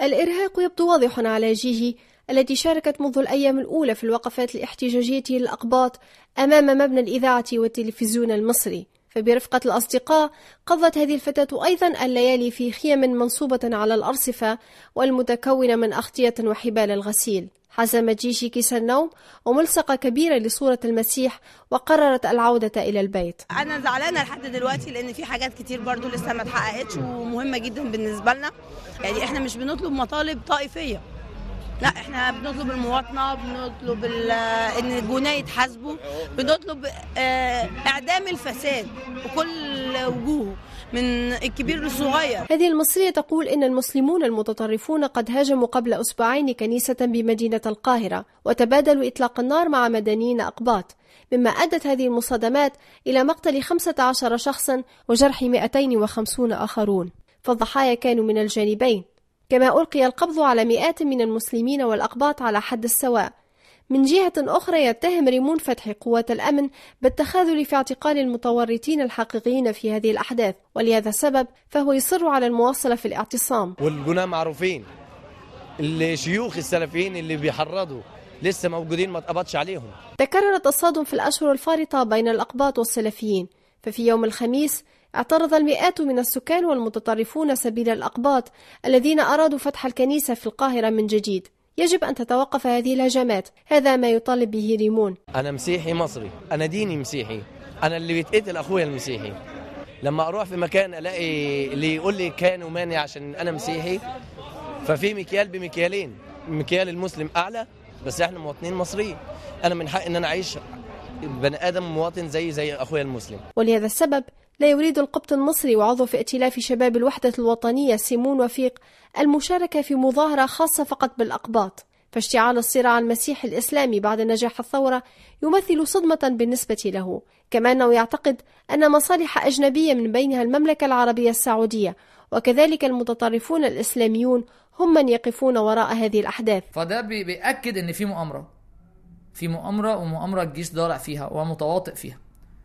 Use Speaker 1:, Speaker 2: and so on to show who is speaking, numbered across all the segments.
Speaker 1: الإرهاق يبدو واضح على جيجي التي شاركت منذ الأيام الأولى في الوقفات الاحتجاجية للأقباط أمام مبنى الإذاعة والتلفزيون المصري فبرفقة الأصدقاء قضت هذه الفتاة أيضا الليالي في خيم منصوبة على الأرصفة والمتكونة من أغطية وحبال الغسيل حزمت جيشي كيس النوم وملصقة كبيرة لصورة المسيح وقررت العودة إلى البيت
Speaker 2: أنا زعلانة لحد دلوقتي لأن في حاجات كتير برضو لسه ما اتحققتش ومهمة جدا بالنسبة لنا يعني إحنا مش بنطلب مطالب طائفية لا احنا بنطلب المواطنه بنطلب ان الجناه يتحاسبوا بنطلب اه اعدام الفساد بكل وجوهه من الكبير للصغير
Speaker 1: هذه المصرية تقول إن المسلمون المتطرفون قد هاجموا قبل أسبوعين كنيسة بمدينة القاهرة وتبادلوا إطلاق النار مع مدنيين أقباط مما أدت هذه المصادمات إلى مقتل 15 شخصا وجرح 250 آخرون فالضحايا كانوا من الجانبين كما ألقي القبض على مئات من المسلمين والأقباط على حد السواء من جهة أخرى يتهم ريمون فتحي قوات الأمن بالتخاذل في اعتقال المتورطين الحقيقيين في هذه الأحداث ولهذا السبب فهو يصر على المواصلة في الاعتصام
Speaker 3: والجناة معروفين الشيوخ السلفيين اللي بيحرضوا لسه موجودين ما اتقبضش عليهم
Speaker 1: تكرر التصادم في الأشهر الفارطة بين الأقباط والسلفيين ففي يوم الخميس اعترض المئات من السكان والمتطرفون سبيل الأقباط الذين أرادوا فتح الكنيسة في القاهرة من جديد يجب أن تتوقف هذه الهجمات هذا ما يطالب به ريمون
Speaker 3: أنا مسيحي مصري أنا ديني مسيحي أنا اللي بيتقتل أخويا المسيحي لما أروح في مكان ألاقي اللي يقول لي كان وماني عشان أنا مسيحي ففي مكيال بمكيالين مكيال المسلم أعلى بس إحنا مواطنين مصريين أنا من حق إن أنا أعيش بني آدم مواطن زي زي أخويا المسلم
Speaker 1: ولهذا السبب لا يريد القبط المصري وعضو في ائتلاف شباب الوحدة الوطنية سيمون وفيق المشاركة في مظاهرة خاصة فقط بالأقباط فاشتعال الصراع المسيحي الإسلامي بعد نجاح الثورة يمثل صدمة بالنسبة له كما أنه يعتقد أن مصالح أجنبية من بينها المملكة العربية السعودية وكذلك المتطرفون الإسلاميون هم من يقفون وراء هذه الأحداث
Speaker 4: فده بيأكد أن في مؤامرة في مؤامرة ومؤامرة الجيش ضالع فيها ومتواطئ فيها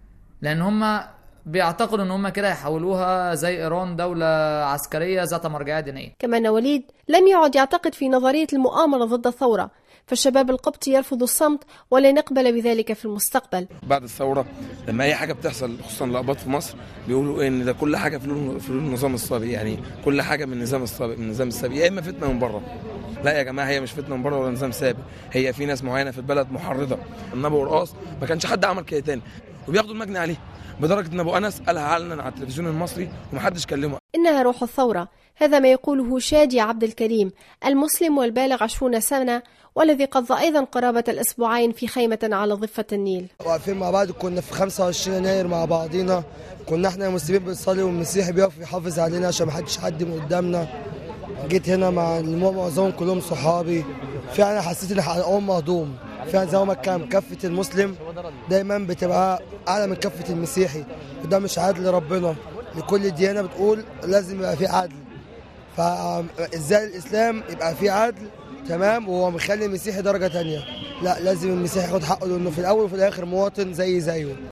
Speaker 4: لأن هم بيعتقدوا ان هم كده يحولوها زي ايران دوله عسكريه ذات مرجعيه دينيه.
Speaker 1: كما ان وليد لم يعد يعتقد في نظريه المؤامره ضد الثوره، فالشباب القبطي يرفض الصمت ولن يقبل بذلك في المستقبل.
Speaker 5: بعد الثوره لما اي حاجه بتحصل خصوصا الاقباط في مصر بيقولوا ان ده كل حاجه في في النظام السابق يعني كل حاجه من النظام السابق من النظام السابق يا اما فتنه من بره. لا يا جماعه هي مش فتنه من بره ولا نظام سابق، هي في ناس معينه في البلد محرضه. النبي ورقاص ما كانش حد عمل كده تاني وبياخدوا المجني عليه. بدرجه ان ابو انس قالها علنا على التلفزيون المصري ومحدش كلمه
Speaker 1: انها روح الثوره هذا ما يقوله شادي عبد الكريم المسلم والبالغ عشرون سنه والذي قضى ايضا قرابه الاسبوعين في خيمه على ضفه النيل
Speaker 6: واقفين مع بعض كنا في 25 يناير مع بعضينا كنا احنا مسلمين بنصلي والمسيحي بيقف يحافظ علينا عشان ما حدش حد من قدامنا جيت هنا مع معظمهم كلهم صحابي فعلا حسيت ان حلقهم مهضوم فعلا زي ما كان كفه المسلم دايما بتبقى اعلى من كفه المسيحي وده مش عدل ربنا لكل ديانه بتقول لازم يبقى في عدل فازاي الاسلام يبقى في عدل تمام وهو مخلي المسيحي درجه تانية لا لازم المسيحي ياخد حقه لانه في الاول وفي الاخر مواطن زي زيه